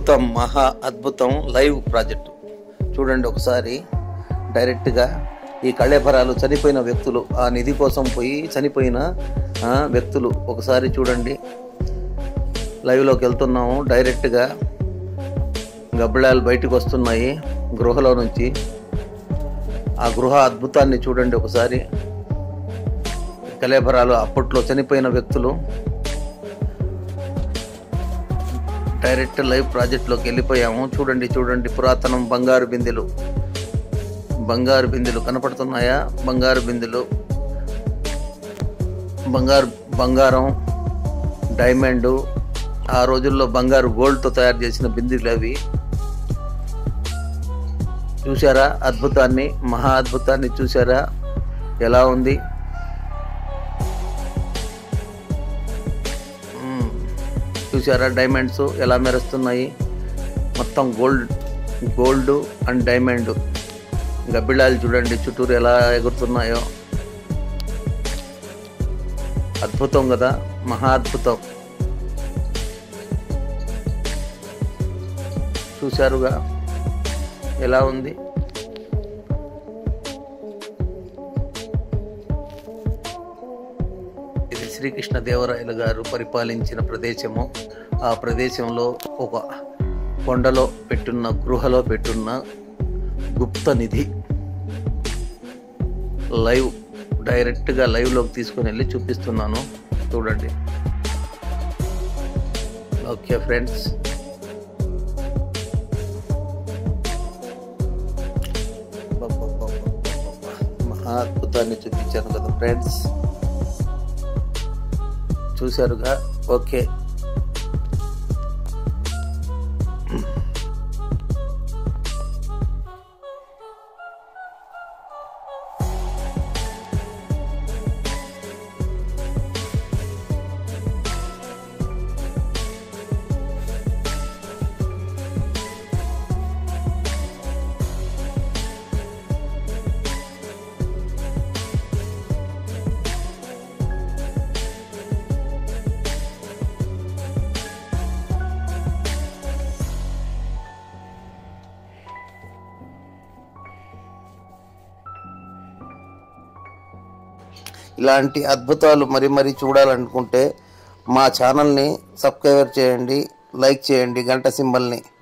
అద్భుతం మహా అద్భుతం లైవ్ ప్రాజెక్టు చూడండి ఒకసారి డైరెక్ట్గా ఈ కళేపరాలు చనిపోయిన వ్యక్తులు ఆ నిధి కోసం పోయి చనిపోయిన ఆ, వ్యక్తులు ఒకసారి చూడండి లైవ్లోకి వెళ్తున్నాము డైరెక్ట్గా గబ్బిళాలు బయటకు వస్తున్నాయి గృహలో నుంచి ఆ గృహ అద్భుతాన్ని చూడండి ఒకసారి కళేబరాలు అప్పట్లో చనిపోయిన వ్యక్తులు డైరెక్ట్ లైవ్ ప్రాజెక్ట్లోకి వెళ్ళిపోయాము చూడండి చూడండి పురాతనం బంగారు బిందెలు బంగారు బిందెలు కనపడుతున్నాయా బంగారు బిందెలు బంగారు బంగారం డైమండ్ ఆ రోజుల్లో బంగారు గోల్డ్తో తయారు చేసిన బిందెలు అవి చూసారా అద్భుతాన్ని మహా అద్భుతాన్ని చూసారా ఎలా ఉంది మ్మ్. చూసారా డైమండ్స్ ఎలా మెరుస్తున్నాయి మొత్తం గోల్డ్ గోల్డ్ అండ్ డైమండ్ గబ్బిళాలు చూడండి చుట్టూరు ఎలా ఎగురుతున్నాయో అద్భుతం కదా మహా అద్భుతం చూశారుగా ఎలా ఉంది ఇది శ్రీకృష్ణ దేవరాయలు గారు పరిపాలించిన ప్రదేశము ఆ ప్రదేశంలో ఒక కొండలో పెట్టున్న గృహలో పెట్టున్న గుప్త నిధి లైవ్ డైరెక్ట్గా లైవ్లోకి తీసుకొని వెళ్ళి చూపిస్తున్నాను చూడండి ఓకే ఫ్రెండ్స్ మహా అద్భుతాన్ని చూపించాను కదా ఫ్రెండ్స్ చూశారుగా ఓకే ఇలాంటి అద్భుతాలు మరి మరి చూడాలనుకుంటే మా ఛానల్ని సబ్స్క్రైబర్ చేయండి లైక్ చేయండి గంట సింబల్ని